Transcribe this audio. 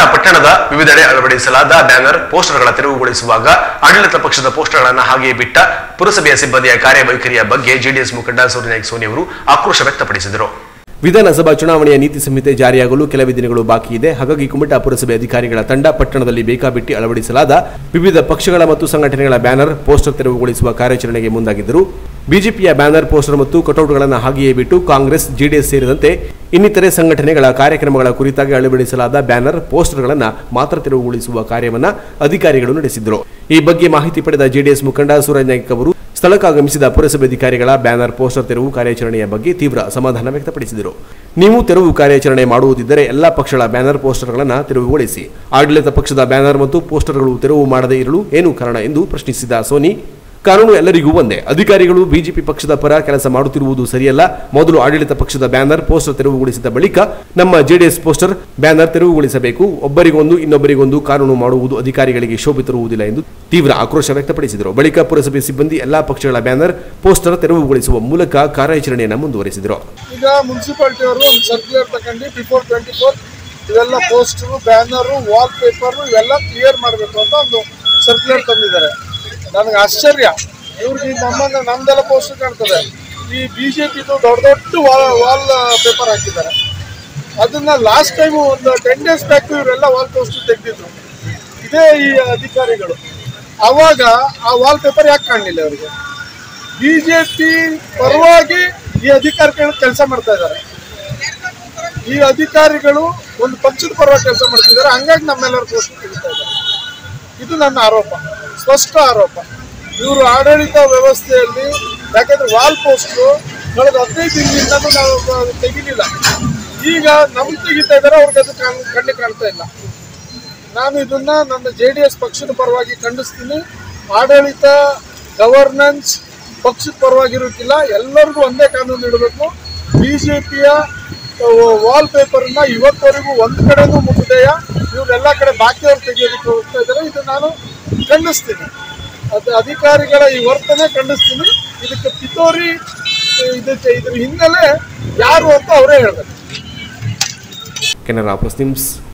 ಪಟ್ಟಣದ ವಿವಿಧೆಡೆ ಅಳವಡಿಸಲಾದ ಬ್ಯಾನರ್ ಪೋಸ್ಟರ್ಗಳ ತೆರವುಗೊಳಿಸುವಾಗ ಆಡಳಿತ ಪಕ್ಷದ ಪೋಸ್ಟರ್ಗಳನ್ನು ಹಾಗೆಯೇ ಬಿಟ್ಟ ಪುರಸಭೆಯ ಸಿಬ್ಬಂದಿಯ ಕಾರ್ಯವೈಖರಿಯ ಬಗ್ಗೆ ಜೆಡಿಎಸ್ ಮುಖಂಡ ಸೂರ್ಯನಾಯಕ್ ಸೋನಿ ಅವರು ಆಕ್ರೋಶ ವ್ಯಕ್ತಪಡಿಸಿದರು ವಿಧಾನಸಭಾ ಚುನಾವಣೆಯ ನೀತಿ ಸಂಹಿತೆ ಜಾರಿಯಾಗಲು ಕೆಲವೇ ದಿನಗಳು ಬಾಕಿ ಇದೆ ಹಾಗಾಗಿ ಕುಮಟಾ ಪುರಸಭೆ ಅಧಿಕಾರಿಗಳ ತಂಡ ಪಟ್ಟಣದಲ್ಲಿ ಬೇಕಾಬಿಟ್ಟಿ ಅಳವಡಿಸಲಾದ ವಿವಿಧ ಪಕ್ಷಗಳ ಮತ್ತು ಸಂಘಟನೆಗಳ ಬ್ಯಾನರ್ ಪೋಸ್ಟರ್ ತೆರವುಗೊಳಿಸುವ ಕಾರ್ಯಾಚರಣೆಗೆ ಮುಂದಾಗಿದ್ದರು ಬಿಜೆಪಿಯ ಬ್ಯಾನರ್ ಪೋಸ್ಟರ್ ಮತ್ತು ಕಟೌಟ್ಗಳನ್ನು ಹಾಗೆಯೇ ಬಿಟ್ಟು ಕಾಂಗ್ರೆಸ್ ಜೆಡಿಎಸ್ ಸೇರಿದಂತೆ ಇನ್ನಿತರೆ ಸಂಘಟನೆಗಳ ಕಾರ್ಯಕ್ರಮಗಳ ಕುರಿತಾಗಿ ಅಳವಡಿಸಲಾದ ಬ್ಯಾನರ್ ಪೋಸ್ಟರ್ಗಳನ್ನು ಮಾತ್ರ ತೆರವುಗೊಳಿಸುವ ಕಾರ್ಯವನ್ನು ಅಧಿಕಾರಿಗಳು ನಡೆಸಿದರು ಈ ಬಗ್ಗೆ ಮಾಹಿತಿ ಪಡೆದ ಜೆಡಿಎಸ್ ಮುಖಂಡ ಸೂರಜ್ ನಾಯ್ಕ್ ಅವರು ಸ್ಥಳಕ್ಕಾಗಮಿಸಿದ ಪುರಸಭೆ ಅಧಿಕಾರಿಗಳ ಬ್ಯಾನರ್ ಪೋಸ್ಟರ್ ತೆರವು ಕಾರ್ಯಾಚರಣೆಯ ಬಗ್ಗೆ ತೀವ್ರ ಅಸಮಾಧಾನ ವ್ಯಕ್ತಪಡಿಸಿದರು ನೀವು ತೆರವು ಕಾರ್ಯಾಚರಣೆ ಮಾಡುವುದಿದ್ದರೆ ಎಲ್ಲಾ ಪಕ್ಷಗಳ ಬ್ಯಾನರ್ ಪೋಸ್ಟರ್ಗಳನ್ನು ತೆರವುಗೊಳಿಸಿ ಆಡಳಿತ ಪಕ್ಷದ ಬ್ಯಾನರ್ ಮತ್ತು ಪೋಸ್ಟರ್ಗಳು ತೆರವು ಮಾಡದೇ ಇರಲು ಏನು ಕಾರಣ ಎಂದು ಪ್ರಶ್ನಿಸಿದ ಸೋನಿ ಕಾನೂನು ಎಲ್ಲರಿಗೂ ಒಂದೇ ಅಧಿಕಾರಿಗಳು ಬಿಜೆಪಿ ಪಕ್ಷದ ಪರ ಕೆಲಸ ಮಾಡುತ್ತಿರುವುದು ಸರಿಯಲ್ಲ ಮೊದಲು ಆಡಳಿತ ಪಕ್ಷದ ಬ್ಯಾನರ್ ಪೋಸ್ಟರ್ ತೆರವುಗೊಳಿಸಿದ ಬಳಿಕ ನಮ್ಮ ಜೆಡಿಎಸ್ ಪೋಸ್ಟರ್ ಬ್ಯಾನರ್ ತೆರವುಗೊಳಿಸಬೇಕು ಒಬ್ಬರಿಗೊಂದು ಇನ್ನೊಬ್ಬರಿಗೊಂದು ಕಾನೂನು ಮಾಡುವುದು ಅಧಿಕಾರಿಗಳಿಗೆ ಶೋಭೆ ತರುವುದಿಲ್ಲ ಎಂದು ತೀವ್ರ ಆಕ್ರೋಶ ವ್ಯಕ್ತಪಡಿಸಿದರು ಬಳಿಕ ಪುರಸಭೆ ಸಿಬ್ಬಂದಿ ಎಲ್ಲಾ ಪಕ್ಷಗಳ ಬ್ಯಾನರ್ ಪೋಸ್ಟರ್ ತೆರವುಗೊಳಿಸುವ ಮೂಲಕ ಕಾರ್ಯಾಚರಣೆಯನ್ನು ಮುಂದುವರೆಸಿದರು ಈಗ ಮುನ್ಸಿಪಾಲ್ಟಿ ಅವರು ಒಂದು ಸರ್ಕ್ಯುಲರ್ ತಗೊಂಡು ಬಿಫೋರ್ ಟ್ವೆಂಟಿ ಫೋರ್ ಇವೆಲ್ಲ ಪೋಸ್ಟರು ಬ್ಯಾನರು ವಾಲ್ ಪೇಪರು ಇವೆಲ್ಲ ಕ್ಲಿಯರ್ ಮಾಡಬೇಕು ಅಂತ ಒಂದು ಸರ್ಕ್ಯುಲರ್ ತಂದಿದ್ದಾರೆ ನನಗೆ ಆಶ್ಚರ್ಯ ಇವ್ರಿಗೆ ನಮ್ಮನ್ನ ನಮ್ದೆಲ್ಲ ಪೋಸ್ಟರ್ ಕಾಣ್ತದೆ ಈ ಬಿ ಜೆ ಪಿದು ದೊಡ್ಡ ದೊಡ್ಡ ವಾಲ್ ವಾಲ್ ಪೇಪರ್ ಹಾಕಿದ್ದಾರೆ ಅದನ್ನ ಲಾಸ್ಟ್ ಟೈಮು ಒಂದು ಟೆನ್ ಡೇಸ್ ಬ್ಯಾಕ್ ಇವರೆಲ್ಲ ವಾಲ್ ಪೋಸ್ಟರ್ ತೆಗೆದಿದ್ರು ಇದೇ ಈ ಅಧಿಕಾರಿಗಳು ಅವಾಗ ಆ ವಾಲ್ ಪೇಪರ್ ಯಾಕೆ ಕಾಣಲಿಲ್ಲ ಅವರಿಗೆ ಬಿಜೆಪಿ ಪರವಾಗಿ ಈ ಅಧಿಕಾರಿಗಳು ಕೆಲಸ ಮಾಡ್ತಾ ಇದ್ದಾರೆ ಈ ಅಧಿಕಾರಿಗಳು ಒಂದು ಪಕ್ಷದ ಪರವಾಗಿ ಕೆಲಸ ಮಾಡ್ತಿದ್ದಾರೆ ಹಂಗಾಗಿ ನಮ್ಮೆಲ್ಲರ ಪೋಸ್ಟ್ ತೆಗಿತಾ ಇದ್ದಾರೆ ಇದು ನನ್ನ ಆರೋಪ ಸ್ಪಷ್ಟ ಆರೋಪ ಇವರು ಆಡಳಿತ ವ್ಯವಸ್ಥೆಯಲ್ಲಿ ಯಾಕಂದ್ರೆ ವಾಲ್ ಪೋಸ್ಟು ಕಳೆದ ಹದಿನೈದು ದಿನದಿಂದಲೂ ನಾವು ಅದು ತೆಗಿಲಿಲ್ಲ ಈಗ ನಮ್ಗೆ ತೆಗಿತಾ ಇದ್ದಾರೆ ಅವ್ರಿಗೆ ಅದು ಕಾಣ್ ಕಣ್ಣು ಕಾಣ್ತಾ ಇಲ್ಲ ನಾನು ಇದನ್ನ ನನ್ನ ಜೆ ಡಿ ಎಸ್ ಪಕ್ಷದ ಪರವಾಗಿ ಖಂಡಿಸ್ತೀನಿ ಆಡಳಿತ ಗವರ್ನೆನ್ಸ್ ಪಕ್ಷದ ಪರವಾಗಿರೋಕ್ಕಿಲ್ಲ ಎಲ್ಲರಿಗೂ ಒಂದೇ ಕಾನೂನು ಇಡಬೇಕು ಬಿ ಜೆ ಪಿಯ ವಾಲ್ ಪೇಪರ್ನ ಇವತ್ತವರೆಗೂ ಒಂದು ಕಡೆನೂ ಮುಗಿದೆಯ ಇವರೆಲ್ಲ ಕಡೆ ಬಾಕಿಯವ್ರು ತೆಗೆಯೋದಕ್ಕೆ ಹೋಗ್ತಾ ಇದ್ದಾರೆ ಇದು ನಾನು ಖಂಡಿಸ್ತೀನಿ ಅದು ಅಧಿಕಾರಿಗಳ ಈ ವರ್ತನೆ ಖಂಡಿಸ್ತೀನಿ ಇದಕ್ಕೆ ಪಿತೋರಿ ಇದಕ್ಕೆ ಇದ್ರ ಹಿನ್ನೆಲೆ ಯಾರು ಅಂತ ಅವರೇ ಹೇಳ್ಬೇಕು ಕೆನರಾ ಪ್ಲಸ್ ನ್ಯೂಸ್